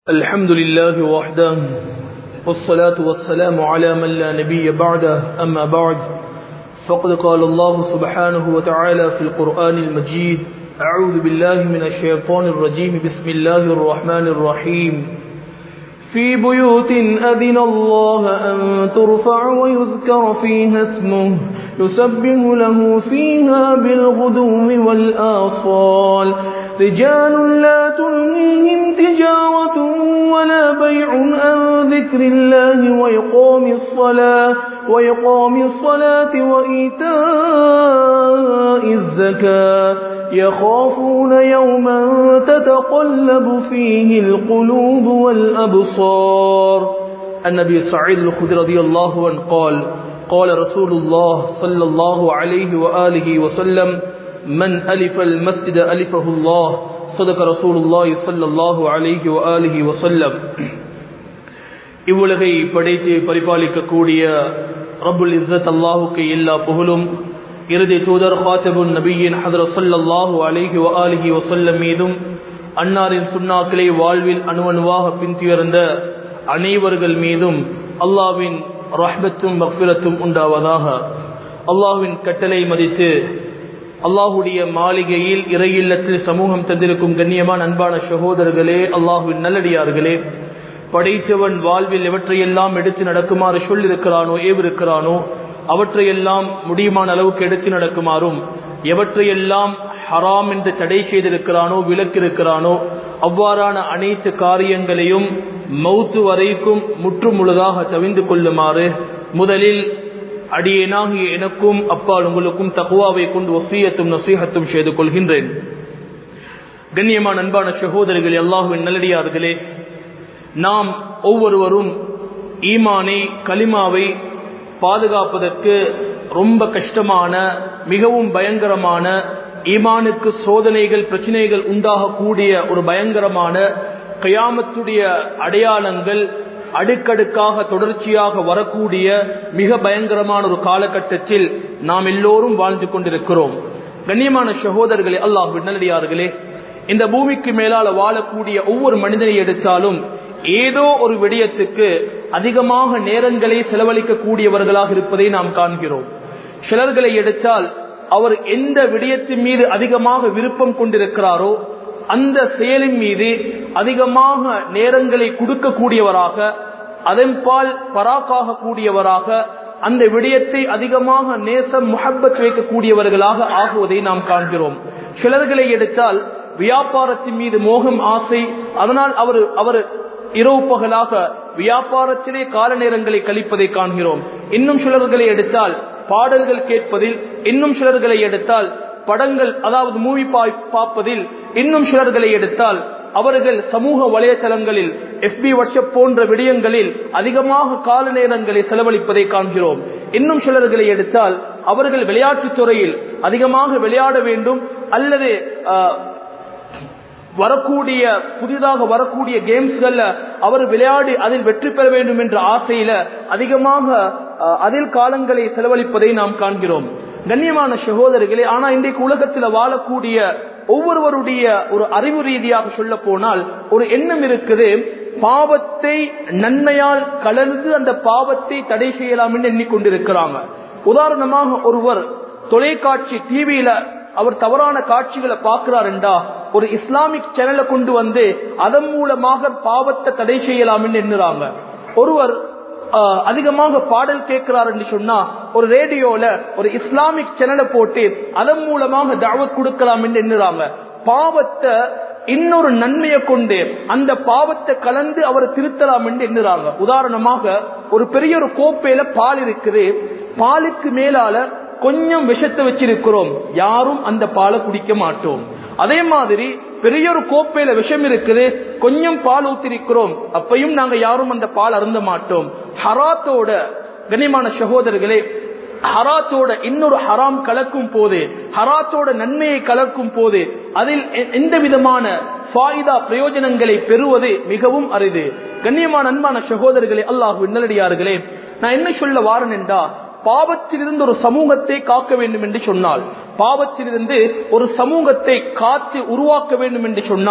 الحمد لله وحده والصلاة والسلام على من لا نبي بعده أما بعد فقد قال الله سبحانه وتعالى في القرآن المجيد أعوذ بالله من الشيطان الرجيم بسم الله الرحمن الرحيم في بيوت أذن الله أن ترفع ويذكر فيها اسمه يسبح له فيها بالغدو والآصال رجال لا تلهيهم تجارة ولا بيع عن ذكر الله وإقام الصلاة وإقام الصلاة وإيتاء الزكاة يخافون يوما تتقلب فيه القلوب والأبصار النبي سعيد الخدري رضي الله عنه قال قال رسول الله صلى الله عليه وآله وسلم من ألف المسجد ألفه الله صدق رسول الله صلى الله عليه وآله وسلم இவ்வுலகை படைத்து பரிபாலிக்கக்கூடிய ரபுல் இஸ்ஸத் அல்லாஹுக்கு எல்லா புகழும் இறுதி தூதர் ஹாத்தபுன் நபியின் ஹதர சல்லாஹூ அலிஹி வ ஆலிஹி வசல்லம் மீதும் அன்னாரின் சுண்ணாக்களை வாழ்வில் அணுவணுவாக பின்துயர்ந்த அனைவர்கள் மீதும் அல்லாவின் ரஹ்பத்தும் மக்பிரத்தும் உண்டாவதாக அல்லாஹுவின் கட்டளை மதித்து அல்லாஹுடைய மாளிகையில் இறையில்லத்தில் சமூகம் தந்திருக்கும் கண்ணியமான அன்பான சகோதரர்களே அல்லாஹுவின் நல்லடியார்களே படைத்தவன் வாழ்வில் எவற்றையெல்லாம் எடுத்து நடக்குமாறு சொல்லிருக்கிறானோ ஏவிருக்கிறானோ அவற்றையெல்லாம் முடியுமான அளவுக்கு எடுத்து நடக்குமாறும் எவற்றையெல்லாம் ஹராம் என்று தடை செய்திருக்கிறானோ விலக்கிருக்கிறானோ அவ்வாறான அனைத்து காரியங்களையும் மௌத்து வரைக்கும் முற்று முழுதாக தவிந்து கொள்ளுமாறு முதலில் அடியேனாகிய எனக்கும் அப்பால் உங்களுக்கும் தகுவாவை கொண்டு ஒசியத்தும் நசீகத்தும் செய்து கொள்கின்றேன் கண்ணியமான அன்பான சகோதரிகள் அல்லாஹுவின் நல்லடியார்களே நாம் ஒவ்வொருவரும் ஈமானை கலிமாவை பாதுகாப்பதற்கு ரொம்ப கஷ்டமான மிகவும் பயங்கரமான ஈமானுக்கு சோதனைகள் பிரச்சனைகள் உண்டாகக்கூடிய ஒரு பயங்கரமான கயாமத்துடைய அடையாளங்கள் அடுக்கடுக்காக தொடர்ச்சியாக வரக்கூடிய மிக பயங்கரமான ஒரு காலகட்டத்தில் நாம் எல்லோரும் வாழ்ந்து கொண்டிருக்கிறோம் கண்ணியமான சகோதரர்களே அல்லாஹ் நல்லடியார்களே இந்த பூமிக்கு மேலால வாழக்கூடிய ஒவ்வொரு மனிதனை எடுத்தாலும் ஏதோ ஒரு விடயத்துக்கு அதிகமாக நேரங்களை செலவழிக்க கூடியவர்களாக இருப்பதை நாம் காண்கிறோம் சிலர்களை எடுத்தால் அவர் எந்த விடயத்தின் மீது அதிகமாக விருப்பம் கொண்டிருக்கிறாரோ அந்த செயலின் மீது அதிகமாக நேரங்களை கொடுக்கக்கூடியவராக அதன்பால் பராக்காக கூடியவராக அந்த விடயத்தை அதிகமாக நேசம் முகப்பத் வைக்கக்கூடியவர்களாக ஆகுவதை நாம் காண்கிறோம் சிலர்களை எடுத்தால் வியாபாரத்தின் மீது மோகம் ஆசை அதனால் அவர் அவர் இரவு பகலாக வியாபாரத்திலே கால நேரங்களை கழிப்பதை காண்கிறோம் இன்னும் சிலர்களை எடுத்தால் பாடல்கள் கேட்பதில் இன்னும் சிலர்களை எடுத்தால் படங்கள் அதாவது மூவி பார்ப்பதில் இன்னும் சிலர்களை எடுத்தால் அவர்கள் சமூக வலைதளங்களில் எஃபி வாட்ஸ்அப் போன்ற விடயங்களில் அதிகமாக கால நேரங்களை செலவழிப்பதை காண்கிறோம் இன்னும் சிலர்களை எடுத்தால் அவர்கள் விளையாட்டுத் துறையில் அதிகமாக விளையாட வேண்டும் அல்லது வரக்கூடிய புதிதாக வரக்கூடிய கேம்ஸ்கள்ல அவர் விளையாடி அதில் வெற்றி பெற வேண்டும் என்ற ஆசையில அதிகமாக அதில் காலங்களை செலவழிப்பதை நாம் காண்கிறோம் கண்ணியமான சகோதரர்களே ஆனா இன்றைக்கு உலகத்தில் வாழக்கூடிய ஒவ்வொருவருடைய ஒரு அறிவு ரீதியாக சொல்ல போனால் ஒரு எண்ணம் இருக்குது பாவத்தை நன்மையால் கலந்து அந்த பாவத்தை தடை செய்யலாம் என்று எண்ணிக்கொண்டிருக்கிறாங்க உதாரணமாக ஒருவர் தொலைக்காட்சி டிவியில அவர் தவறான காட்சிகளை பார்க்கிறார் என்றா ஒரு இஸ்லாமிக் சேனலை கொண்டு வந்து அதன் மூலமாக பாவத்தை தடை செய்யலாம் என்று எண்ணுறாங்க ஒருவர் அதிகமாக பாடல் கேட்கிறார் என்று சொன்னா ஒரு ரேடியோல ஒரு இஸ்லாமிக் சேனலை போட்டு அதன் மூலமாக தாவத் கொடுக்கலாம் என்று எண்ணுறாங்க பாவத்தை இன்னொரு நன்மையை கொண்டு அந்த பாவத்தை கலந்து அவரை திருத்தலாம் என்று எண்ணுறாங்க உதாரணமாக ஒரு பெரிய ஒரு கோப்பையில பால் இருக்குது பாலுக்கு மேலால கொஞ்சம் விஷத்தை வச்சிருக்கிறோம் யாரும் அந்த பாலை குடிக்க மாட்டோம் அதே மாதிரி பெரிய ஒரு கோப்பையில விஷம் இருக்குது கொஞ்சம் பால் ஊத்திருக்கிறோம் அப்பையும் நாங்க யாரும் அந்த பால் அருந்த மாட்டோம் ஹராத்தோட கனிமான சகோதரர்களே ஹராத்தோட இன்னொரு ஹராம் கலக்கும் போது ஹராத்தோட நன்மையை கலக்கும் போது அதில் எந்த விதமான ஃபாயிதா பிரயோஜனங்களை பெறுவது மிகவும் அரிது கண்ணியமான அன்பான சகோதரர்களே அல்லாஹு நல்லடியார்களே நான் என்ன சொல்ல வாரன் என்றா பாவத்திலிருந்து ஒரு சமூகத்தை காக்க வேண்டும் என்று சொன்னால் பாவத்திலிருந்து ஒரு சமூகத்தை காத்து உருவாக்க வேண்டும் என்று சொன்னால்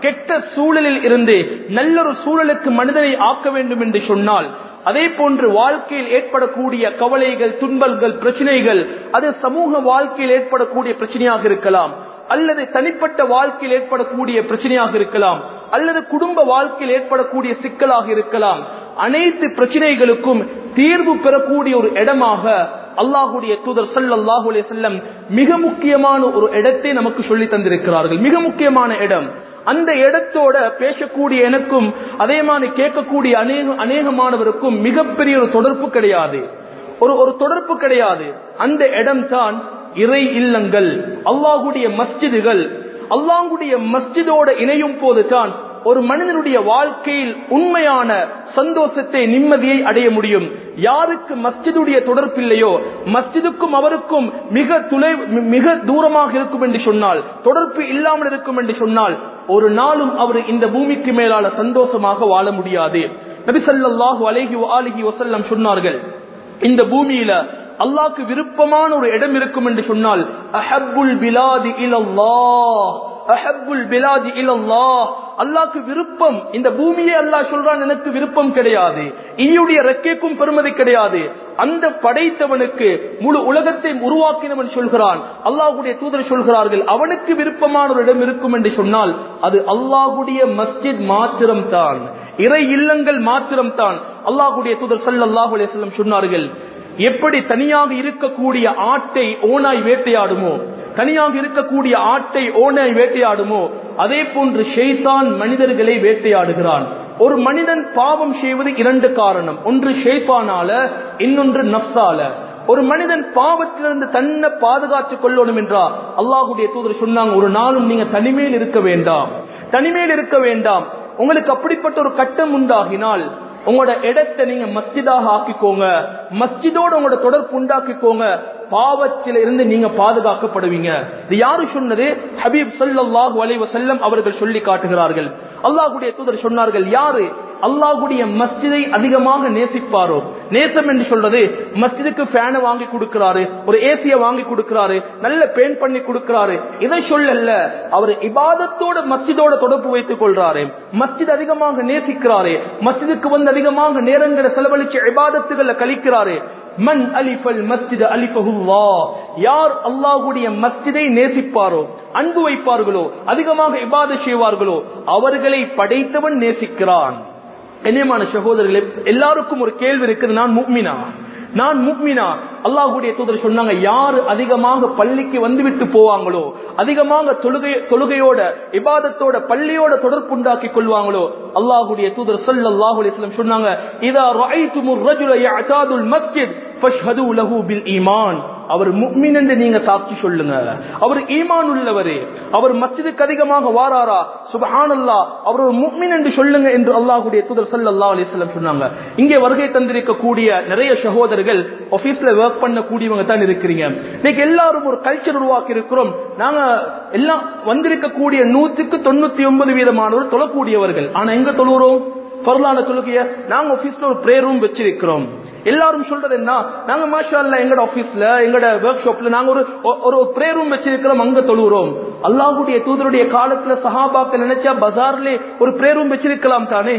கெட்ட சூழலில் இருந்து நல்லொரு சூழலுக்கு மனிதனை ஆக்க வேண்டும் என்று சொன்னால் அதே போன்று வாழ்க்கையில் ஏற்படக்கூடிய கவலைகள் துன்பல்கள் பிரச்சனைகள் அது சமூக வாழ்க்கையில் ஏற்படக்கூடிய பிரச்சனையாக இருக்கலாம் அல்லது தனிப்பட்ட வாழ்க்கையில் ஏற்படக்கூடிய பிரச்சனையாக இருக்கலாம் அல்லது குடும்ப வாழ்க்கையில் ஏற்படக்கூடிய சிக்கலாக இருக்கலாம் அனைத்து பிரச்சனைகளுக்கும் தீர்வு பெறக்கூடிய ஒரு இடமாக அல்லாஹுடைய தூதர் சல்லாஹூ அலே செல்லம் மிக முக்கியமான ஒரு இடத்தை நமக்கு சொல்லி தந்திருக்கிறார்கள் மிக முக்கியமான இடம் அந்த இடத்தோட பேசக்கூடிய எனக்கும் அதே மாதிரி கேட்கக்கூடிய அநேக அநேகமானவருக்கும் மிகப்பெரிய ஒரு தொடர்பு கிடையாது ஒரு ஒரு தொடர்பு கிடையாது அந்த இடம் தான் இறை இல்லங்கள் அல்லாஹுடைய மஸ்ஜிதுகள் அல்லாஹுடைய மஸ்ஜிதோட இணையும் போதுதான் ஒரு மனிதனுடைய வாழ்க்கையில் உண்மையான சந்தோஷத்தை நிம்மதியை அடைய முடியும் யாருக்கு மஸ்ஜிதுடைய தொடர்பில்லையோ மஸ்ஜிதுக்கும் அவருக்கும் மிக துளை மிக தூரமாக இருக்கும் என்று சொன்னால் தொடர்பு இல்லாமல் இருக்கும் என்று சொன்னால் ஒரு நாளும் அவர் இந்த பூமிக்கு மேலால சந்தோஷமாக வாழ முடியாது நபிசல்லாஹு அலஹி அலிஹி வசல்லம் சொன்னார்கள் இந்த பூமியில அல்லாக்கு விருப்பமான ஒரு இடம் இருக்கும் என்று சொன்னால் அஹப்புல் பிலாதி இலல்லாஹ் அஹப்புல் பிலாதி இலல்லாஹ் அல்லாக்கு விருப்பம் இந்த பூமியே அல்லாஹ் சொல்றான் எனக்கு விருப்பம் கிடையாது இனியுடைய ரெக்கைக்கும் பெருமதி கிடையாது அந்த படைத்தவனுக்கு முழு உலகத்தை உருவாக்கினவன் சொல்கிறான் அல்லாஹுடைய தூதர் சொல்கிறார்கள் அவனுக்கு விருப்பமான ஒரு இடம் இருக்கும் என்று சொன்னால் அது அல்லாஹுடைய மஸ்ஜித் மாத்திரம் தான் இறை இல்லங்கள் மாத்திரம் தான் அல்லாஹுடைய தூதர் சல்லாஹூ அலிஸ்லம் சொன்னார்கள் எப்படி தனியாக இருக்கக்கூடிய ஆட்டை ஓனாய் வேட்டையாடுமோ தனியாக இருக்கக்கூடிய ஆட்டை ஓனாய் வேட்டையாடுமோ அதே போன்று ஷெய்தான் மனிதர்களை வேட்டையாடுகிறான் ஒரு மனிதன் பாவம் செய்வது இரண்டு காரணம் ஒன்று ஷெய்பானால இன்னொன்று நப்சால ஒரு மனிதன் பாவத்திலிருந்து தன்னை பாதுகாத்துக் கொள்ளணும் என்றா அல்லாஹுடைய தூதர் சொன்னாங்க ஒரு நாளும் நீங்க தனிமையில் இருக்க வேண்டாம் தனிமையில் இருக்க வேண்டாம் உங்களுக்கு அப்படிப்பட்ட ஒரு கட்டம் உண்டாகினால் உங்களோட இடத்தை நீங்க மஸ்ஜிதாக ஆக்கிக்கோங்க மஸ்ஜிதோட உங்களோட தொடர்பு உண்டாக்கிக்கோங்க பாவத்தில இருந்து நீங்க பாதுகாக்கப்படுவீங்க இது யாரு சொன்னது ஹபீப் சல்லாஹூ அலைவ செல்லம் அவர்கள் சொல்லி காட்டுகிறார்கள் அல்லாஹுடைய தூதர் சொன்னார்கள் யாரு அல்லாஹுடைய மஸ்ஜிதை அதிகமாக நேசிப்பாரோ நேசம் என்று சொல்றது மஸ்ஜிதுக்கு ஃபேனை வாங்கி கொடுக்கிறாரு ஒரு ஏசிய வாங்கி கொடுக்கிறாரு நல்ல பெயிண்ட் பண்ணி கொடுக்கிறாரு இதை சொல்லல அவர் இபாதத்தோட மஸ்ஜிதோட தொடர்பு வைத்துக் கொள்றாரு மஸ்ஜித் அதிகமாக நேசிக்கிறாரு மஸ்ஜிதுக்கு வந்து அதிகமாக நேரங்களை செலவழிச்சு இபாதத்துகளை கழிக்கிறாரு மன் அலிஃபல் மஸ்ஜித் அலிஃபஹுல்லா யார் அல்லாஹுடைய மஸ்ஜிதை நேசிப்பாரோ அன்பு வைப்பார்களோ அதிகமாக இபாத செய்வார்களோ அவர்களை படைத்தவன் நேசிக்கிறான் கண்ணியமான சகோதரர்களே எல்லாருக்கும் ஒரு கேள்வி இருக்குது நான் முக்மினா நான் முக்மினா அல்லாஹுடைய தூதர் சொன்னாங்க யாரு அதிகமாக பள்ளிக்கு வந்துவிட்டு போவாங்களோ அதிகமாக தொழுகை தொழுகையோட இபாதத்தோட பள்ளியோட தொடர்பு உண்டாக்கி கொள்வாங்களோ அல்லாஹுடைய தூதர் சல்லாஹூ அலிஸ்லம் சொன்னாங்க இதா ரஐத்துமுர் ரஜுல யஅதாதுல் மஸ்ஜித் ஃபஷ்ஹது லஹு பில் ஈமான் அவர் முக்மின் என்று நீங்க சாட்சி சொல்லுங்க அவர் ஈமான் உள்ளவரே அவர் மஸ்ஜிதுக்கு அதிகமாக வாராரா சுபஹானல்லா அவர் ஒரு முக்மின் என்று சொல்லுங்க என்று அல்லாஹுடைய தூதர் சல்லா அலிஸ்லம் சொன்னாங்க இங்கே வருகை தந்திருக்கக்கூடிய நிறைய சகோதரர்கள் ஆபீஸ்ல ஒர்க் பண்ணக்கூடியவங்க தான் இருக்கிறீங்க இன்னைக்கு எல்லாரும் ஒரு கல்ச்சர் உருவாக்கி இருக்கிறோம் நாங்க எல்லாம் வந்திருக்கக்கூடிய நூற்றுக்கு தொண்ணூத்தி ஒன்பது வீதமானவர் தொழக்கூடியவர்கள் ஆனா எங்க தொழுகிறோம் பொருளான தொழுகைய நாங்க ஆபீஸ்ல ஒரு ப்ரே ரூம் வச்சிருக்கிறோம் எல்லாரும் சொல்றது என்ன நாங்க மாஷா அல்ல எங்கட ஆபீஸ்ல எங்கட ஒர்க் ஷாப்ல நாங்க ஒரு ஒரு ப்ரே ரூம் வச்சிருக்கிறோம் அங்க தொழுகிறோம் அல்லாஹுடைய தூதருடைய காலத்துல சஹாபாக்கள் நினைச்சா பஜார்ல ஒரு ப்ரே ரூம் வச்சிருக்கலாம் தானே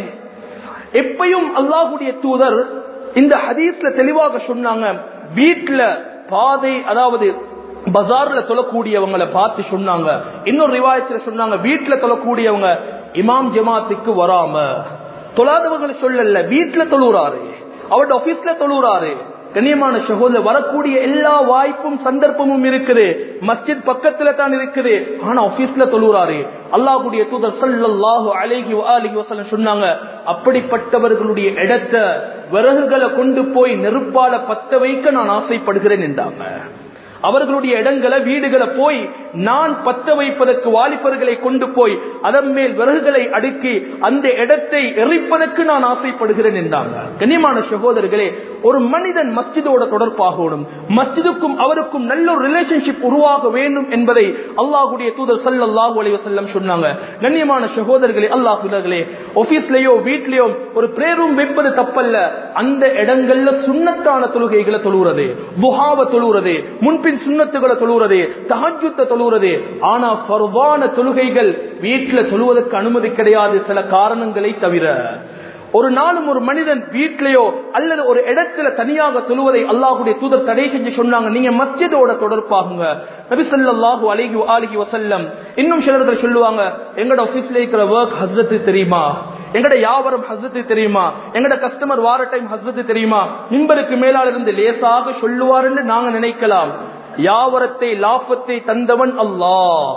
எப்பயும் அல்லாஹுடைய தூதர் இந்த ஹதீஸ்ல தெளிவாக சொன்னாங்க வீட்டுல பாதை அதாவது பஜார்ல தொழக்கூடியவங்களை பார்த்து சொன்னாங்க இன்னொரு ரிவாயத்துல சொன்னாங்க வீட்டுல தொழக்கூடியவங்க இமாம் ஜமாத்துக்கு வராம தொழாதவங்களை சொல்லல வீட்டுல தொழுறாரு அவரோட ஆபீஸ்ல தொழுறாரு கண்ணியமான சகோதரர் வரக்கூடிய எல்லா வாய்ப்பும் சந்தர்ப்பமும் இருக்குது மஸ்ஜித் பக்கத்துல தான் இருக்குது ஆனா ஆபீஸ்ல தொழுறாரு அல்லாஹுடைய தூதர் சல்லாஹு அலைஹி அலிஹி வசல்லம் சொன்னாங்க அப்படிப்பட்டவர்களுடைய இடத்தை விறகுகளை கொண்டு போய் நெருப்பால பத்த வைக்க நான் ஆசைப்படுகிறேன் என்றாங்க அவர்களுடைய இடங்களை வீடுகளை போய் நான் பத்த வைப்பதற்கு வாலிபர்களை கொண்டு போய் அதன் மேல் விறகுகளை அடுக்கி அந்த இடத்தை எரிப்பதற்கு நான் ஆசைப்படுகிறேன் என்றாங்க கண்ணியமான சகோதரர்களே ஒரு மனிதன் மஸ்ஜிதோட தொடர்பாகணும் மஸ்ஜிதுக்கும் அவருக்கும் நல்ல ஒரு ரிலேஷன்ஷிப் உருவாக வேண்டும் என்பதை அல்லாஹுடைய தூதர் சல்லாஹூ அலைய செல்லம் சொன்னாங்க கண்ணியமான சகோதரர்களே அல்லாஹுலர்களே ஆபீஸ்லயோ வீட்லயோ ஒரு பிரே ரூம் வைப்பது தப்பல்ல அந்த இடங்கள்ல சுண்ணத்தான தொழுகைகளை தொழுகிறது புகாவ தொழுகிறது முன்பின் சுண்ணத்துகளை தொழுகிறது தஹஜுத்த தொழுகிறது ஆனா பருவான தொழுகைகள் வீட்டுல தொழுவதற்கு அனுமதி கிடையாது சில காரணங்களை தவிர ஒரு நாளும் ஒரு மனிதன் வீட்டிலேயோ அல்லது ஒரு இடத்துல தனியாக தொழுவதை அல்லாஹுடைய தூதர் தடை செஞ்சு சொன்னாங்க நீங்க மஸ்ஜிதோட தொடர்பாகுங்க நபிசல்லாஹு அலிஹி அலிஹி வசல்லம் இன்னும் சிலர்கள் சொல்லுவாங்க எங்கட ஆபீஸ்ல இருக்கிற ஒர்க் ஹஸ்ரத்து தெரியுமா எங்கட வியாபாரம் ஹஸ்ரத்து தெரியுமா எங்கட கஸ்டமர் வார டைம் ஹஸ்ரத்து தெரியுமா மிம்பருக்கு மேலால் இருந்து லேசாக சொல்லுவாருன்னு நாங்க நினைக்கலாம் யாவரத்தை லாபத்தை தந்தவன் அல்லாஹ்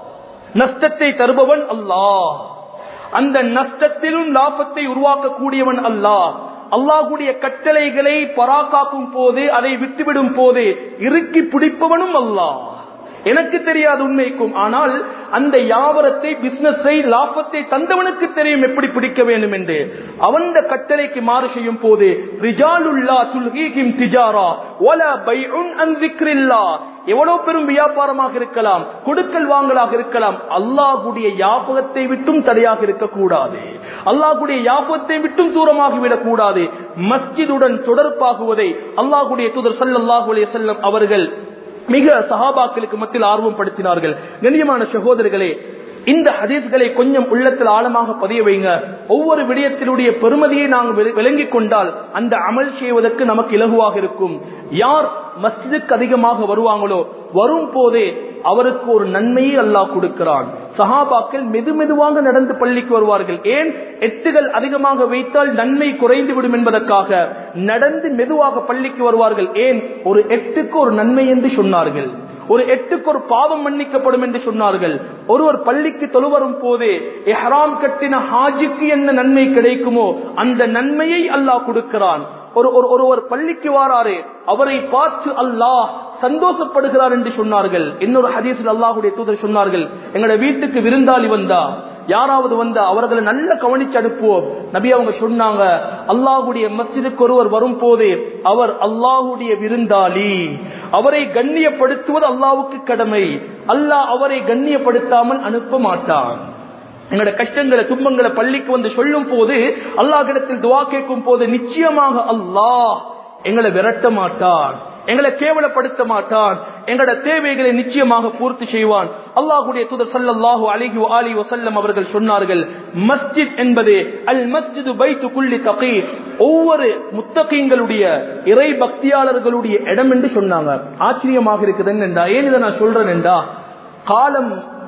நஷ்டத்தை தருபவன் அல்லாஹ் அந்த நஷ்டத்திலும் லாபத்தை உருவாக்கக்கூடியவன் அல்லாஹ் அல்லாஹுடைய கட்டளைகளை பராக்காக்கும் போது அதை விட்டுவிடும் போது இறுக்கி பிடிப்பவனும் அல்லாஹ் எனக்கு தெரியாது உண்மைக்கும் ஆனால் அந்த யாவரத்தை பிசினஸை லாபத்தை தந்தவனுக்கு தெரியும் எப்படி பிடிக்க வேண்டும் என்று அவன் கட்டளைக்கு மாறு செய்யும் போது ரிஜாலுல்லா துல்ஹீகிம் திஜாரா வல பைஉன் அன் திக்ரில்லா எவ்வளவு பெரும் வியாபாரமாக இருக்கலாம் கொடுக்கல் வாங்கலாக இருக்கலாம் அல்லாஹுடைய யாபகத்தை விட்டும் தடையாக இருக்கக்கூடாது அல்லாஹுடைய யாபகத்தை விட்டும் தூரமாகி விடக்கூடாது மஸ்ஜிதுடன் தொடர்பாகுவதை அல்லாஹுடைய தூதர் சல்லாஹூ அலைய செல்லம் அவர்கள் மிக சஹாபாக்களுக்கு மத்தியில் ஆர்வம் படுத்தினார்கள் கண்ணியமான சகோதரர்களே இந்த ஹதீஸ்களை கொஞ்சம் உள்ளத்தில் ஆழமாக பதிய வைங்க ஒவ்வொரு விடயத்தினுடைய பெருமதியை நாங்கள் விளங்கிக் கொண்டால் அந்த அமல் செய்வதற்கு நமக்கு இலகுவாக இருக்கும் யார் மஸ்ஜிதுக்கு அதிகமாக வருவாங்களோ வரும் போதே அவருக்கு ஒரு நன்மையை அல்லாஹ் கொடுக்கிறான் சஹாபாக்கள் மெது மெதுவாக நடந்து பள்ளிக்கு வருவார்கள் ஏன் எட்டுகள் அதிகமாக வைத்தால் நன்மை குறைந்து விடும் என்பதற்காக நடந்து மெதுவாக பள்ளிக்கு வருவார்கள் ஏன் ஒரு எட்டுக்கு ஒரு நன்மை என்று சொன்னார்கள் ஒரு எட்டுக்கு ஒரு பாவம் மன்னிக்கப்படும் என்று சொன்னார்கள் ஒருவர் பள்ளிக்கு தொழுவரும் போதே எஹராம் கட்டின ஹாஜிக்கு என்ன நன்மை கிடைக்குமோ அந்த நன்மையை அல்லாஹ் கொடுக்கிறான் ஒரு ஒருவர் பள்ளிக்கு வாராரே அவரை பார்த்து அல்லாஹ் சந்தோஷப்படுகிறார் என்று சொன்னார்கள் இன்னொரு ஹதீஸில் அல்லாஹுடைய தூதர் சொன்னார்கள் எங்களோட வீட்டுக்கு விருந்தாளி வந்தா யாராவது வந்தா அவர்களை நல்ல கவனிச்சு அனுப்புவோம் நபி அவங்க சொன்னாங்க அல்லாஹுடைய மஸ்ஜிதுக்கு ஒருவர் வரும் போதே அவர் அல்லாஹுடைய விருந்தாளி அவரை கண்ணியப்படுத்துவது அல்லாவுக்கு கடமை அல்லாஹ் அவரை கண்ணியப்படுத்தாமல் அனுப்ப மாட்டான் எங்களோட கஷ்டங்களை துன்பங்களை பள்ளிக்கு வந்து சொல்லும் போது அல்லாஹிடத்தில் துவா கேட்கும் போது நிச்சயமாக அல்லாஹ் எங்களை விரட்ட மாட்டான் எங்களை கேவலப்படுத்த மாட்டான் எங்களோட தேவைகளை நிச்சயமாக பூர்த்தி செய்வான் அல்லாஹுடைய தூதர் சல்லாஹூ அலிஹி அலி வசல்லம் அவர்கள் சொன்னார்கள் மஸ்ஜித் என்பது அல் மஸ்ஜிது பைத்து குள்ளி தகி ஒவ்வொரு முத்தகைங்களுடைய இறை பக்தியாளர்களுடைய இடம் என்று சொன்னாங்க ஆச்சரியமாக இருக்குது என்னண்டா ஏன் இதை நான் சொல்றேன் என்றா காலம்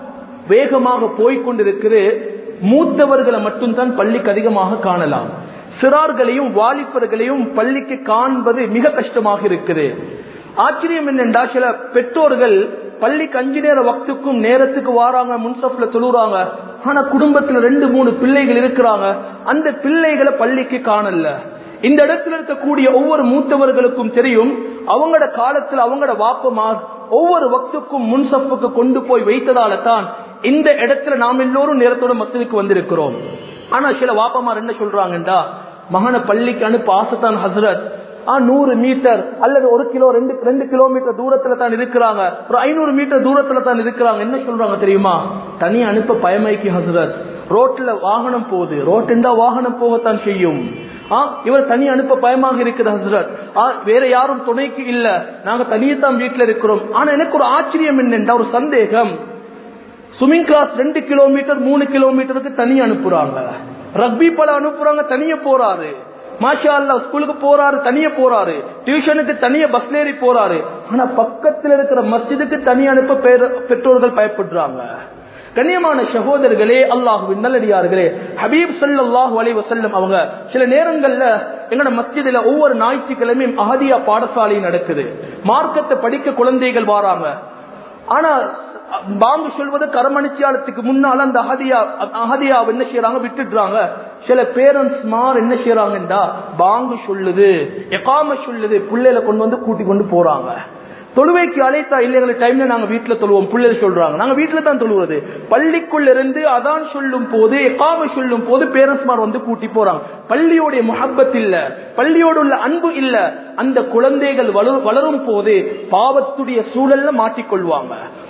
வேகமாக போய்கொண்டிருக்கிற மூத்தவர்களை மட்டும்தான் பள்ளிக்கு அதிகமாக காணலாம் சிறார்களையும் வாலிபர்களையும் பள்ளிக்கு காண்பது மிக கஷ்டமாக இருக்குது ஆச்சரியம் என்னென்றா சில பெற்றோர்கள் பள்ளிக்கு அஞ்சு நேர வக்துக்கும் நேரத்துக்கு வாராங்க முன்சப்ல தொழுறாங்க ஆனா குடும்பத்துல ரெண்டு மூணு பிள்ளைகள் இருக்கிறாங்க அந்த பிள்ளைகளை பள்ளிக்கு காணல இந்த இடத்துல இருக்கக்கூடிய ஒவ்வொரு மூத்தவர்களுக்கும் தெரியும் அவங்களோட காலத்துல அவங்களோட வாப்பமார் ஒவ்வொரு வக்துக்கும் முன்சப்புக்கு கொண்டு போய் வைத்ததால தான் இந்த இடத்துல நாம் எல்லோரும் நேரத்தோட மசதிக்கு வந்திருக்கிறோம் ஆனா சில வாப்பமார் என்ன சொல்றாங்கடா மகன பள்ளிக்கு அனுப்ப ஆசத்தான் ஹசரத் நூறு மீட்டர் அல்லது ஒரு கிலோ ரெண்டு ரெண்டு கிலோமீட்டர் தூரத்துல தான் இருக்கிறாங்க ஒரு ஐநூறு மீட்டர் தூரத்துல தான் இருக்கிறாங்க என்ன சொல்றாங்க தெரியுமா தனி அனுப்ப பயமைக்கு ஹசரத் ரோட்ல வாகனம் போகுது ரோட்டுண்டா வாகனம் போகத்தான் செய்யும் இவர் தனி அனுப்ப பயமாக இருக்குது ஹசரத் வேற யாரும் துணைக்கு இல்ல நாங்க தனியத்தான் வீட்டுல இருக்கிறோம் ஆனா எனக்கு ஒரு ஆச்சரியம் என்னென்றா ஒரு சந்தேகம் ஸ்விமிங் கிளாஸ் ரெண்டு கிலோமீட்டர் மூணு கிலோமீட்டருக்கு தனி அனுப்புறாங்க ரக்பி பல அனுப்புறாங்க தனிய போறாரு மாஷா அல்லா ஸ்கூலுக்கு போறாரு தனிய போறாரு டியூஷனுக்கு தனிய பஸ்ல ஏறி போறாரு ஆனா பக்கத்துல இருக்கிற மஸ்ஜிதுக்கு தனி அனுப்ப பெற்றோர்கள் பயப்படுறாங்க கண்ணியமான சகோதரர்களே அல்லாஹுவின் நல்லடியார்களே ஹபீப் சல்லாஹூ அலி வசல்லம் அவங்க சில நேரங்கள்ல எங்களோட மஸ்ஜிதுல ஒவ்வொரு ஞாயிற்றுக்கிழமையும் அகதியா பாடசாலை நடக்குது மார்க்கத்தை படிக்க குழந்தைகள் வாராங்க ஆனா பாங்கு சொல்வது கரமணிச்சியாலத்துக்கு முன்னால அந்த அகதியா அகதியா என்ன செய்யறாங்க விட்டுடுறாங்க சில பேரண்ட்ஸ் மார் என்ன செய்யறாங்கடா பாங்கு சொல்லுது எகாம சொல்லுது பிள்ளைகளை கொண்டு வந்து கூட்டி கொண்டு போறாங்க தொழுவைக்கு அழைத்தா இல்லை எங்களுக்கு டைம்ல நாங்க வீட்டுல தொழுவோம் பிள்ளைகள் சொல்றாங்க நாங்க வீட்டுல தான் தொழுவது பள்ளிக்குள்ள இருந்து அதான் சொல்லும் போது எக்காம சொல்லும் போது பேரண்ட்ஸ்மார் வந்து கூட்டி போறாங்க பள்ளியோடைய முகப்பத் இல்ல பள்ளியோடு உள்ள அன்பு இல்ல அந்த குழந்தைகள் வளரும் போது பாவத்துடைய சூழல்ல மாட்டிக்கொள்வாங்க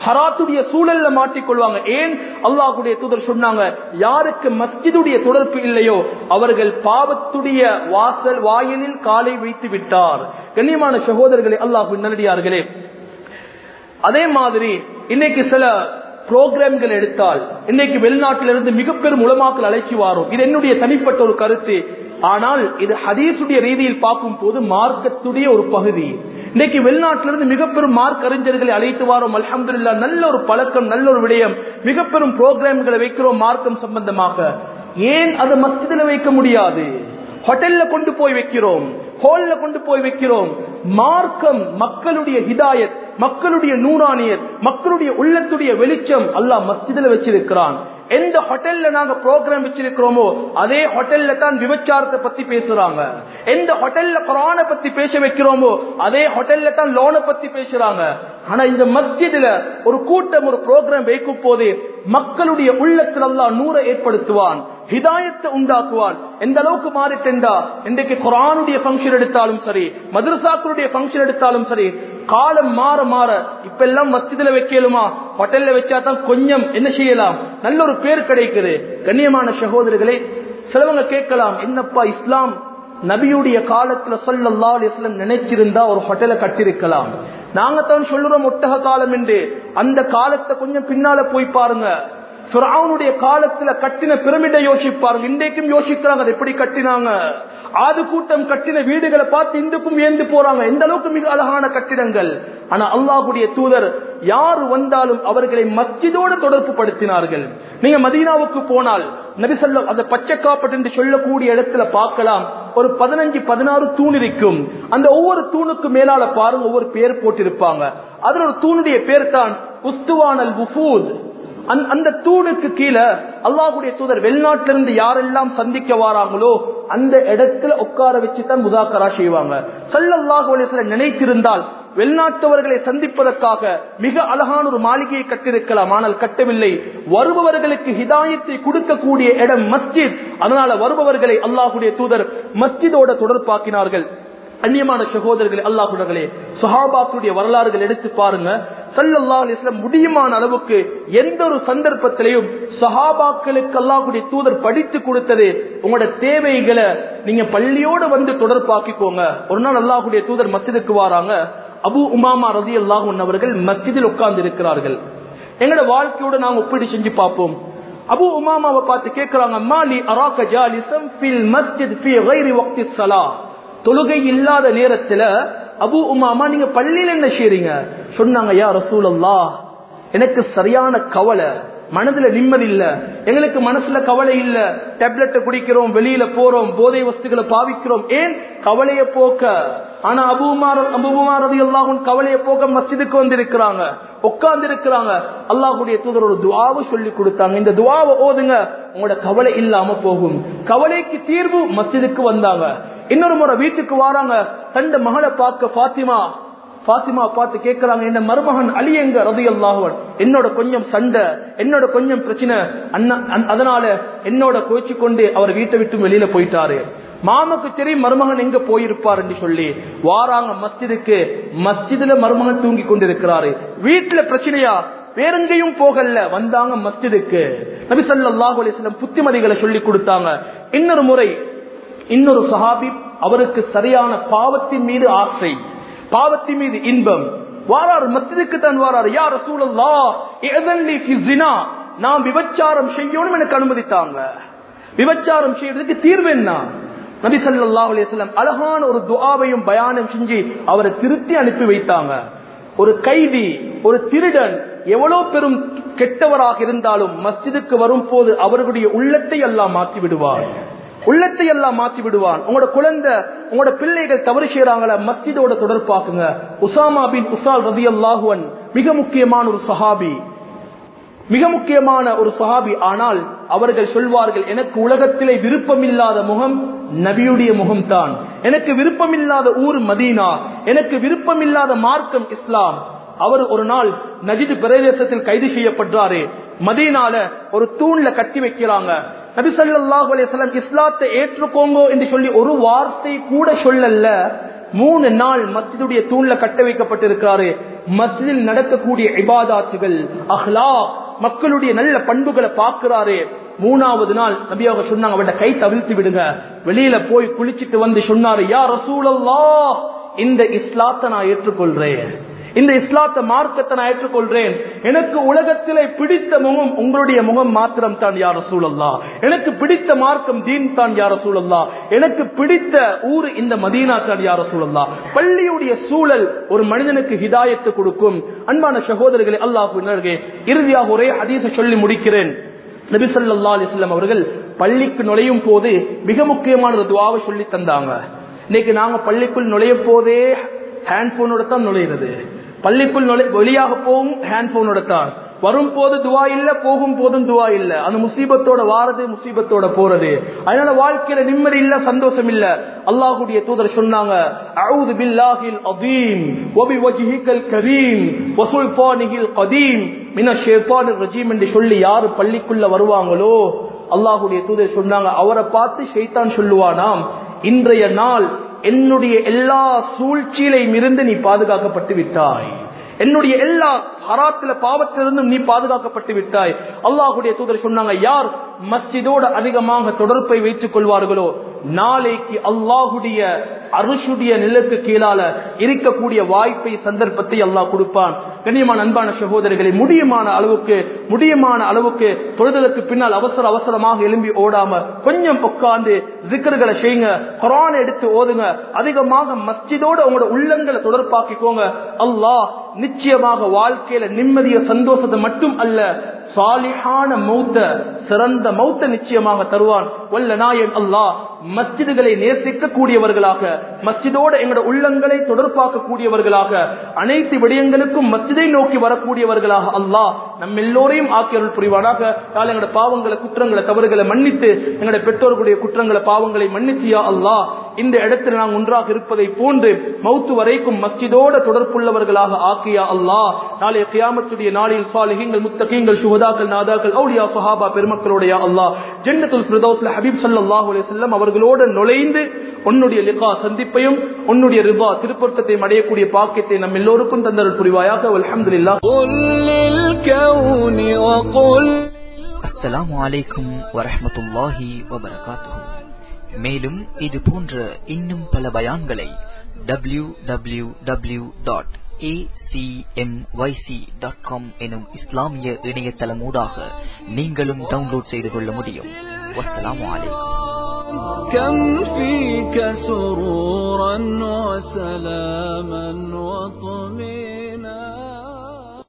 ஹராத்துடைய சூழல்ல மாட்டிக்கொள்வாங்க ஏன் அல்லாஹுடைய தூதர் சொன்னாங்க யாருக்கு மஸ்ஜிதுடைய தொடர்பு இல்லையோ அவர்கள் பாவத்துடைய வாசல் வாயிலில் காலை வைத்து விட்டார் கண்ணியமான சகோதரர்களே அல்லாஹு நல்லடியார்களே அதே மாதிரி இன்னைக்கு சில புரோகிராம்கள் எடுத்தால் இன்னைக்கு வெளிநாட்டிலிருந்து மிக பெரும் உலமாக்கள் அழைச்சி வாரும் இது என்னுடைய தனிப்பட்ட ஒரு கருத்து ஆனால் இது ஹதீசுடைய ரீதியில் பார்க்கும் போது மார்க்கத்துடைய ஒரு பகுதி இன்னைக்கு வெளிநாட்டிலிருந்து மிக பெரும் மார்க் அறிஞர்களை அழைத்து வாரோம் அலமதுல்லா நல்ல ஒரு பழக்கம் நல்ல ஒரு விடயம் மிக பெரும் புரோகிராம்களை வைக்கிறோம் மார்க்கம் சம்பந்தமாக ஏன் அதை மஸ்ஜிதில் வைக்க முடியாது ஹோட்டல்ல கொண்டு போய் வைக்கிறோம் ஹோல்ல கொண்டு போய் வைக்கிறோம் மார்க்கம் மக்களுடைய ஹிதாயத் மக்களுடைய நூறானியர் மக்களுடைய உள்ளத்துடைய வெளிச்சம் அல்லாஹ் மஸ்ஜிதில் வச்சிருக்கிறான் எந்த ஹோட்டல்ல நாங்க ப்ரோக்ராம் வச்சிருக்கிறோமோ அதே ஹோட்டல்ல தான் விபச்சாரத்தை பத்தி பேசுறாங்க எந்த ஹோட்டல்ல குரான பத்தி பேச வைக்கிறோமோ அதே ஹோட்டல்ல தான் லோனை பத்தி பேசுறாங்க ஆனா இந்த மஸ்ஜிதுல ஒரு கூட்டம் ஒரு ப்ரோக்ராம் வைக்கும் போது மக்களுடைய உள்ளத்தில் எல்லாம் நூற ஏற்படுத்துவான் ஹிதாயத்தை உண்டாக்குவான் எந்த அளவுக்கு மாறிட்டா இன்றைக்கு குரானுடைய பங்கன் எடுத்தாலும் சரி மதுரசாக்களுடைய பங்கன் எடுத்தாலும் சரி காலம் மாற மாற இப்ப எல்லாம் மஸ்ஜிதுல வைக்கலுமா ஹோட்டல்ல வச்சா தான் கொஞ்சம் என்ன செய்யலாம் நல்ல ஒரு பேர் கிடைக்குது கண்ணியமான சகோதரர்களே சிலவங்க கேட்கலாம் என்னப்பா இஸ்லாம் நபியுடைய காலத்துல சொல்லல்லா அலிஸ்லாம் நினைச்சிருந்தா ஒரு ஹோட்டலை கட்டிருக்கலாம் நாங்க தான் சொல்லுறோம் ஒட்டக காலம் என்று அந்த காலத்தை கொஞ்சம் பின்னால போய் பாருங்க பிராவுனுடைய காலத்துல கட்டின பிரமிடை யோசிப்பாருங்க இன்றைக்கும் யோசிக்கிறாங்க அதை எப்படி கட்டினாங்க ஆது கூட்டம் கட்டின வீடுகளை பார்த்து இந்துக்கும் ஏந்து போறாங்க எந்த அளவுக்கு மிக அழகான கட்டிடங்கள் ஆனா அல்லாஹுடைய தூதர் யார் வந்தாலும் அவர்களை மஸ்ஜிதோடு தொடர்பு படுத்தினார்கள் நீங்க மதீனாவுக்கு போனால் நபிசல்ல அந்த பச்சை காப்பட்டு என்று சொல்லக்கூடிய இடத்துல பார்க்கலாம் ஒரு பதினஞ்சு பதினாறு தூண் இருக்கும் அந்த ஒவ்வொரு தூணுக்கு மேலால பாருங்க ஒவ்வொரு பேர் போட்டிருப்பாங்க அதுல ஒரு தூணுடைய பேர் தான் உஸ்துவானல் புஃபூத் அந்த தூணுக்கு கீழே அல்லாஹுடைய தூதர் வெளிநாட்டிலிருந்து யாரெல்லாம் சந்திக்க வாராங்களோ அந்த இடத்துல உட்கார வச்சுதான் முதாக்கரா செய்வாங்க சல்லல்லாஹு அலிஸ்ல நினைத்திருந்தால் வெளிநாட்டவர்களை சந்திப்பதற்காக மிக அழகான ஒரு மாளிகையை கட்டிருக்கலாம் ஆனால் கட்டவில்லை வருபவர்களுக்கு ஹிதாயத்தை கொடுக்கக்கூடிய இடம் மஸ்ஜித் அதனால வருபவர்களை அல்லாஹுடைய தூதர் மஸ்ஜிதோட தொடர்பாக்கினார்கள் அந்நியமான சகோதரர்களே அல்லாஹுடர்களே சுஹாபாத்துடைய வரலாறுகள் எடுத்து பாருங்க சல்லல்லா அலிஸ்லாம் முடியுமான அளவுக்கு எந்த ஒரு சந்தர்ப்பத்திலையும் சஹாபாக்களுக்கு அல்லாஹுடைய தூதர் படித்து கொடுத்தது உங்களோட தேவைகளை நீங்க பள்ளியோடு வந்து தொடர்பாக்கிக்கோங்க ஒரு நாள் அல்லாஹுடைய தூதர் மஸ்ஜிதுக்கு வராங்க அபு உமாமா ரதி அல்லாஹூன் அவர்கள் மஸ்ஜிதில் உட்கார்ந்து இருக்கிறார்கள் எங்களோட வாழ்க்கையோட நாங்க ஒப்பீடு செஞ்சு பார்ப்போம் அபு உமாமாவை பார்த்து கேட்கிறாங்க மாலி அராக்க ஜாலிசம் ஃபில் மஸ்ஜித் ஃபி கைரி வக்தி ஸலா தொழுகை இல்லாத நேரத்துல அபு உமாமா நீங்க பள்ளியில என்ன செய்றீங்க சொன்னாங்க யா ரசூலல்லா எனக்கு சரியான கவலை மனதுல நிம்மதி இல்ல எங்களுக்கு மனசுல கவலை இல்ல டேப்லெட்டை குடிக்கிறோம் வெளியில போறோம் போதை வஸ்துகளை பாவிக்கிறோம் ஏன் கவலைய போக்க ஆனா அபுமார் அபுமாரதி அல்லாஹும் கவலைய போக்க மஸ்ஜிதுக்கு வந்திருக்கிறாங்க உட்கார்ந்து இருக்கிறாங்க அல்லாஹுடைய தூதர் ஒரு துவாவை சொல்லி கொடுத்தாங்க இந்த துவாவை ஓதுங்க உங்களோட கவலை இல்லாம போகும் கவலைக்கு தீர்வு மஸ்ஜிதுக்கு வந்தாங்க இன்னொரு முறை வீட்டுக்கு வராங்க தண்ட மகளை பார்க்க பாத்திமா பாத்திமா பார்த்து கேட்கிறாங்க என்ன மருமகன் அலி எங்க ரதி அல்லாஹுவன் என்னோட கொஞ்சம் சண்டை என்னோட கொஞ்சம் பிரச்சனை அண்ணா அதனால என்னோட கோச்சு கொண்டு அவர் வீட்டை விட்டு வெளியில போயிட்டாரு மாமக்கு தெரியும் மருமகன் எங்க போயிருப்பார் என்று சொல்லி வாராங்க மஸ்ஜிதுக்கு மஸ்ஜிதுல மருமகன் தூங்கி கொண்டிருக்கிறாரு வீட்டுல பிரச்சனையா வேறெங்கேயும் போகல வந்தாங்க மஸ்ஜிதுக்கு நபி ஸல்லல்லாஹு அலைஹி வஸல்லம் புத்திமதிகளை சொல்லி கொடுத்தாங்க இன்னொரு முறை இன்னொரு சஹாபி அவருக்கு சரியான பாவத்தின் மீது ஆசை பாவத்தின் மீது இன்பம் வாரார் மஸ்ஜிதுக்கு தான் வாரார் யார் ரசூலல்லா இஅதன்லி ஃபி ஜினா நான் விபச்சாரம் செய்யணும் எனக்கு அனுமதித்தாங்க விபச்சாரம் செய்யறதுக்கு தீர்வு என்ன நபி ஸல்லல்லாஹு அலைஹி வஸல்லம் அழகான ஒரு துஆவையும் பயானம் செஞ்சு அவரை திருத்தி அனுப்பி வைத்தாங்க ஒரு கைதி ஒரு திருடன் எவ்வளவு பெரும் கெட்டவராக இருந்தாலும் மஸ்ஜிதுக்கு வரும் போது அவர்களுடைய உள்ளத்தை எல்லாம் மாற்றி விடுவார் உள்ளத்தை எல்லாம் மாற்றி விடுவான் உங்களோட குழந்தை உங்களோட பிள்ளைகள் தவறு செய்யறாங்களா மஸ்ஜிதோட தொடர்பாக்குங்க உசாமா பின் உசால் ரதி அல்லாஹுவன் மிக முக்கியமான ஒரு சஹாபி மிக முக்கியமான ஒரு சஹாபி ஆனால் அவர்கள் சொல்வார்கள் எனக்கு உலகத்திலே விருப்பமில்லாத முகம் நபியுடைய முகம்தான் எனக்கு விருப்பமில்லாத ஊர் மதீனா எனக்கு விருப்பமில்லாத மார்க்கம் இஸ்லாம் அவர் ஒரு நாள் நஜிது பிரதேசத்தில் கைது செய்யப்படுறாரு மதீனால ஒரு தூண்ல கட்டி வைக்கிறாங்க நபி ஸல்லல்லாஹு அலைஹி வஸல்லம் இஸ்லாத்தை ஏற்றுக்கோங்க என்று சொல்லி ஒரு வார்த்தை கூட சொல்லல மூணு நாள் மஸ்ஜிதுடைய தூண்ல கட்ட வைக்கப்பட்டிருக்காரு மஸ்ஜிதில் நடக்கக்கூடிய இபாதாத்துகள் அஹ்லா மக்களுடைய நல்ல பண்புகளை பார்க்கிறாரே மூணாவது நாள் நபியாக சொன்னாங்க அவட கை தவிழ்த்து விடுங்க வெளியில போய் குளிச்சிட்டு வந்து சொன்னாரு யா ரசூலல்லா இந்த இஸ்லாத்தை நான் ஏற்றுக்கொள்றேன் இந்த இஸ்லாத்த மார்க்கத்தை நான் ஏற்றுக்கொள்றேன் எனக்கு உலகத்திலே பிடித்த முகம் உங்களுடைய முகம் மாத்திரம் தான் யார சூழல்லா எனக்கு பிடித்த மார்க்கம் தீன் தான் யார சூழல்லா எனக்கு பிடித்த ஊர் இந்த மதீனா தான் யார சூழல்லா பள்ளியுடைய சூழல் ஒரு மனிதனுக்கு ஹிதாயத்து கொடுக்கும் அன்பான சகோதரர்களே அல்லாஹு இறுதியாக ஒரே ஹதீஸை சொல்லி முடிக்கிறேன் நபி சொல்லா அலிஸ்லாம் அவர்கள் பள்ளிக்கு நுழையும் போது மிக முக்கியமான ஒரு துவாவை சொல்லி தந்தாங்க இன்னைக்கு நாங்க பள்ளிக்குள் நுழைய போதே ஹேண்ட்போனோட தான் நுழையிறது பள்ளிக்குள் நுழை வெளியாக போகும் ஹேண்ட்போனோட தான் வரும் போது துவா இல்ல போகும் போதும் துவா இல்ல அந்த முசீபத்தோட வாரது முசீபத்தோட போறது அதனால வாழ்க்கையில நிம்மதி இல்ல சந்தோஷம் இல்ல அல்லாஹுடைய தூதர் சொன்னாங்க அவுது பில்லாஹில் அதீம் வபி வஜ்ஹிகல் கரீம் வசுல்பானிஹில் கதீம் மின ஷேத்தானிர் ரஜீம் என்று சொல்லி யாரு பள்ளிக்குள்ள வருவாங்களோ அல்லாஹுடைய தூதர் சொன்னாங்க அவரை பார்த்து ஷைத்தான் சொல்லுவானாம் இன்றைய நாள் என்னுடைய எல்லா சூழ்ச்சியிலையும் இருந்து நீ பாதுகாக்கப்பட்டு விட்டாய் என்னுடைய எல்லா ஹராத்தில பாவத்திலிருந்தும் நீ பாதுகாக்கப்பட்டு விட்டாய் அல்லாஹுடைய தூதர் சொன்னாங்க யார் மஸ்ஜிதோடு அதிகமாக தொடர்பை வைத்துக் கொள்வார்களோ நாளைக்கு அல்லாஹுடைய அருஷுடைய நிலக்கு கீழால இருக்கக்கூடிய வாய்ப்பை சந்தர்ப்பத்தை அல்லாஹ் கொடுப்பான் கண்ணியமான அன்பான சகோதரிகளை முடியுமான அளவுக்கு முடியுமான அளவுக்கு தொழுதலுக்கு பின்னால் அவசர அவசரமாக எழும்பி ஓடாம கொஞ்சம் உட்கார்ந்து ஜிக்கர்களை செய்யுங்க குரான் எடுத்து ஓதுங்க அதிகமாக மஸ்ஜிதோட உங்களோட உள்ளங்களை தொடர்பாக்கிக்கோங்க அல்லாஹ் நிச்சயமாக வாழ்க்கையில நிம்மதிய சந்தோஷத்தை மட்டும் அல்ல சாலிஹான மௌத்த சிறந்த மௌத்த நிச்சயமாக தருவான் வல்ல நாயன் அல்லாஹ் மஸ்ஜிதுகளை நேசிக்க கூடியவர்களாக மஸ்ஜிதோட எங்களோட உள்ளங்களை தொடர்பாக்க கூடியவர்களாக அனைத்து விடயங்களுக்கும் மஸ்ஜிதை நோக்கி வரக்கூடியவர்களாக அல்லாஹ் நம்ம எல்லோரையும் ஆக்கியருள் புரிவானாக யாழ் எங்களோட பாவங்களை குற்றங்களை தவறுகளை மன்னித்து எங்களுடைய பெற்றோர்களுடைய குற்றங்களை பாவங்களை மன்னிச்சியா அல்லாஹ் இந்த இடத்தில் நாம் ஒன்றாக இருப்பதை போன்று மௌத்து வரைக்கும் மஸ்ஜிதோட தொடர்புள்ளவர்களாக ஆக்கியா அல்லாஹ் நாளைய கியாமத்துடைய நாளில் சாலிஹீங்கள் முத்தகீங்கள் சுகதாக்கள் நாதாக்கள் அவுலியா சஹாபா பெருமக்களுடைய அல்லாஹ் ஜன்னத்துல் பிரதோஸ்ல ஹபீப் சல்லாஹூ அலையம் அவர்களோடு நுழைந்து உன்னுடைய லிகா சந்திப்பையும் உன்னுடைய ரிபா திருப்பொருத்தத்தையும் அடையக்கூடிய பாக்கியத்தை நம் எல்லோருக்கும் தந்தருள் புரிவாயாக அல்ஹம்துலில்லாஹ் قل للكون وقل அஸ்ஸலாமு அலைக்கும் வரஹ்மத்துல்லாஹி வபரகாத்துஹு மேலும் இது போன்ற இன்னும் பல பயான்களை W W W dot dot com எனும் இஸ்லாமிய இணையதளமூடாக நீங்களும் டவுன்லோட் செய்து கொள்ள முடியும் வஸ்ஸலாமு அலைக்கும் كم فيك سرورا وسلاما وطمئنا